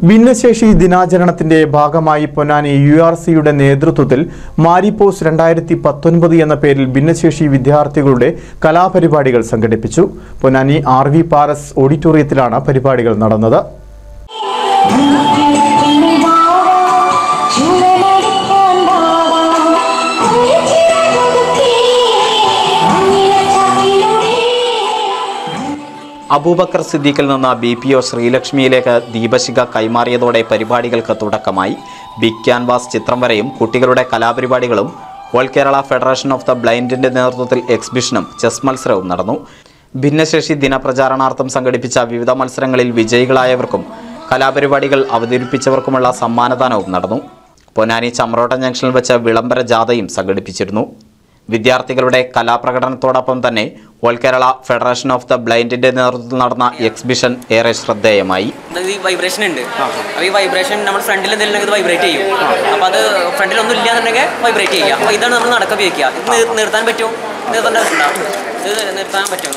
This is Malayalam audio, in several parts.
ഭിന്നശേഷി ദിനാചരണത്തിന്റെ ഭാഗമായി പൊന്നാനി യു ആർ സിയുടെ നേതൃത്വത്തിൽ മാരിപ്പോസ് രണ്ടായിരത്തി പത്തൊൻപത് എന്ന പേരിൽ ഭിന്നശേഷി വിദ്യാർത്ഥികളുടെ കലാപരിപാടികൾ സംഘടിപ്പിച്ചു പൊന്നാനി ആർ വി പാലസ് ഓഡിറ്റോറിയത്തിലാണ് പരിപാടികൾ നടന്നത് അബൂബക്കർ സിദ്ദീഖിൽ നിന്ന് ബി പി ഒ ശ്രീലക്ഷ്മിയിലേക്ക് ദീപശിഖ കൈമാറിയതോടെ പരിപാടികൾക്ക് തുടക്കമായി ബിഗ് ക്യാൻവാസ് ചിത്രം വരെയും കുട്ടികളുടെ കലാപരിപാടികളും all Kerala federation of the ബ്ലൈൻഡിന്റെ നേതൃത്വത്തിൽ എക്സിബിഷനും ചെസ് മത്സരവും നടന്നു ഭിന്നശേഷി ദിനപ്രചാരണാർത്ഥം സംഘടിപ്പിച്ച വിവിധ മത്സരങ്ങളിൽ വിജയികളായവർക്കും കലാപരിപാടികൾ അവതരിപ്പിച്ചവർക്കുമുള്ള സമ്മാനദാനവും നടന്നു പൊന്നാനി ചമ്രോട്ട ജംഗ്ഷനിൽ വെച്ച് വിളംബര ജാഥയും സംഘടിപ്പിച്ചിരുന്നു വിദ്യാർത്ഥികളുടെ കലാപ്രകടനത്തോടൊപ്പം തന്നെ all Kerala federation of the ബ്ലൈൻഡിന്റെ നേതൃത്വത്തിൽ നടന്ന എക്സിബിഷൻ ഏറെ ശ്രദ്ധേയമായി ഇത് ഈ വൈബ്രേഷൻ ഉണ്ട് അപ്പോൾ ഈ വൈബ്രേഷൻ നമ്മൾ ഫ്രണ്ടിൽ എന്തെങ്കിലും ഇത് വൈബ്രേറ്റ് ചെയ്യും അപ്പോൾ അത് ഫ്രണ്ടിൽ ഒന്നും ഇല്ലാന്നുണ്ടെങ്കിൽ വൈബ്രേറ്റ് ചെയ്യുക അപ്പോൾ ഇതാണ് നമ്മൾ നടക്ക ഉപയോഗിക്കുക ഇത് നിർ- നിർത്താൻ പറ്റും നിർത്തേണ്ട ആവശ്യമുണ്ടോ ഇത് നിർത്താൻ പറ്റും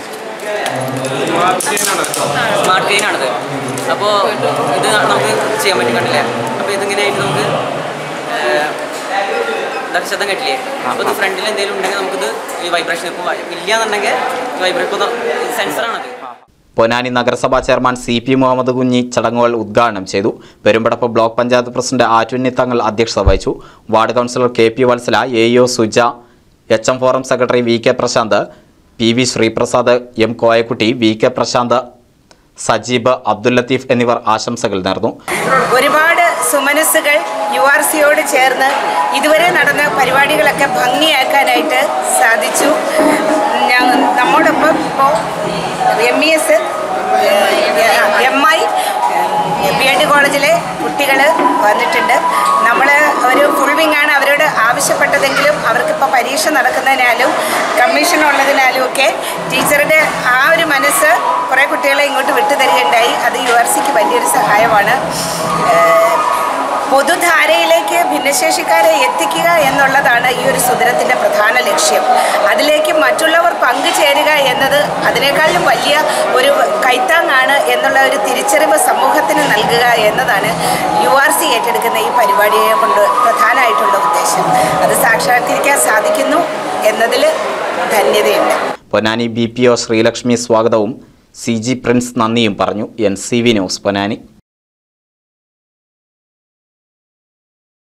സ്മാർട്ട് കെയിൻ ആണിത് അപ്പോൾ ഇത് നമുക്ക് ചെയ്യാൻ പറ്റും കണ്ടില്ലേ അപ്പോൾ ഇതിങ്ങനെ ആയിട്ട് നമുക്ക് ഏഹ്, ഇതൊക്കെ ശബ്ദം കേട്ടില്ലേ അപ്പോൾ ഇത് ഫ്രണ്ടിൽ എന്തെങ്കിലും ഉണ്ടെങ്കിൽ നമുക്കിത് ഈ വൈബ്രേഷൻ ഇപ്പോൾ ഇല്ലാന്നുണ്ടെങ്കിൽ വൈബ്രേറ്റ് ഇപ്പോൾ സെൻസറാണത് പൊന്നാനി നഗരസഭാ ചെയർമാൻ സി പി മുഹമ്മദ് കുഞ്ഞി ചടങ്ങുകൾ ഉദ്ഘാടനം ചെയ്തു പെരുമ്പടപ്പ് ബ്ലോക്ക് പഞ്ചായത്ത് പ്രസിഡന്റ് ആറ്റുന്നി തങ്ങൾ അധ്യക്ഷത വഹിച്ചു ward councillor K P Vatsala A O Suja H M forum secretary V K Prashanth P V Sreeprasad M Koyakutty V K Prashanth Sajeeb Abdul Latheef എന്നിവർ ആശംസകൾ നേർന്നു ഒരുപാട് സുമനസ്സുകൾ യു ആർ സിയോട് ചേർന്ന് ഇതുവരെ നടന്ന പരിപാടികളൊക്കെ ഭംഗിയാക്കാനായിട്ട് സാധിച്ചു ഞാൻ നമ്മോടൊപ്പം ഇപ്പോൾ M E S M I B Ed കോളേജിലെ കുട്ടികൾ വന്നിട്ടുണ്ട് നമ്മൾ ഒരു ഫുൾ വിങ് ആണ് അവരോട് ആവശ്യപ്പെട്ടതെങ്കിലും അവർക്കിപ്പോൾ പരീക്ഷ നടക്കുന്നതിനാലും കമ്മീഷൻ ഉള്ളതിനാലും ഒക്കെ ടീച്ചറുടെ ആ ഒരു മനസ്സ് കുറേ കുട്ടികളെ ഇങ്ങോട്ട് വിട്ടു തരികയുണ്ടായി അത് യു ആർ സിക്ക് വലിയൊരു സഹായമാണ് ഏഹ് പൊതുധാരയിലേക്ക് ഭിന്നശേഷിക്കാരെ എത്തിക്കുക എന്നുള്ളതാണ് ഈ ഒരു സുദിനത്തിൻ്റെ പ്രധാന ലക്ഷ്യം അതിലേക്ക് മറ്റുള്ളവർ പങ്കുചേരുക എന്നത് അതിനേക്കാളും വലിയ ഒരു കൈത്താങ്ങാണ് എന്നുള്ള ഒരു തിരിച്ചറിവ് സമൂഹത്തിന് നൽകുക എന്നതാണ് യു ആർ സി ഏറ്റെടുക്കുന്ന ഈ പരിപാടിയെ കൊണ്ട് പ്രധാനമായിട്ടുള്ള ഉദ്ദേശം അത് സാക്ഷാത്കരിക്കാൻ സാധിക്കുന്നു എന്നതിൽ ധന്യതയുണ്ട് Ponnani B P O Sreelakshmi സ്വാഗതവും സി ജി പ്രിൻസ് നന്ദിയും പറഞ്ഞു N C V news Ponnani